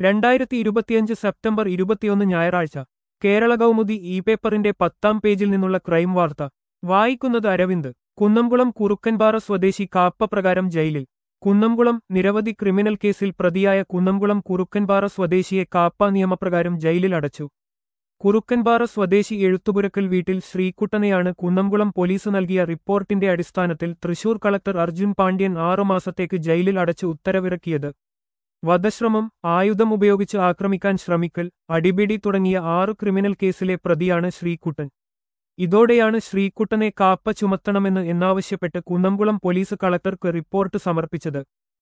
രണ്ടായിരത്തി ഇരുപത്തിയഞ്ച് സെപ്റ്റംബർ ഇരുപത്തിയൊന്ന് ഞായറാഴ്ച കേരള കൗമുദി ഇ പേപ്പറിന്റെ പത്താം പേജിൽ നിന്നുള്ള ക്രൈം വാർത്ത വായിക്കുന്നത് അരവിന്ദ് കുന്നംകുളം കുറുക്കൻപാറ സ്വദേശി കാപ്പ പ്രകാരം ജയിലിൽ കുന്നംകുളം നിരവധി ക്രിമിനൽ കേസിൽ പ്രതിയായ കുന്നംകുളം കുറുക്കൻപാറ സ്വദേശിയെ കാപ്പ നിയമപ്രകാരം ജയിലിൽ അടച്ചു കുറുക്കൻപാറ സ്വദേശി എഴുത്തുപുരക്കൽ വീട്ടിൽ ശ്രീകുട്ടനെയാണ് കുന്നംകുളം പോലീസ് നൽകിയ റിപ്പോർട്ടിന്റെ അടിസ്ഥാനത്തിൽ തൃശൂർ കളക്ടർ അർജുൻ പാണ്ഡ്യൻ ആറുമാസത്തേക്ക് ജയിലിൽ അടച്ച് ഉത്തരവിറക്കിയത് വധശ്രമം ആയുധം ഉപയോഗിച്ച് ആക്രമിക്കാൻ ശ്രമിക്കൽ അടിപിടി തുടങ്ങിയ ആറ് ക്രിമിനൽ കേസിലെ പ്രതിയാണ് ശ്രീകുട്ടൻ ഇതോടെയാണ് ശ്രീകുട്ടനെ കാപ്പ ചുമത്തണമെന്ന് എന്നാവശ്യപ്പെട്ട് കുന്നംകുളം പോലീസ് കളക്ടർക്ക് റിപ്പോർട്ട് സമർപ്പിച്ചത്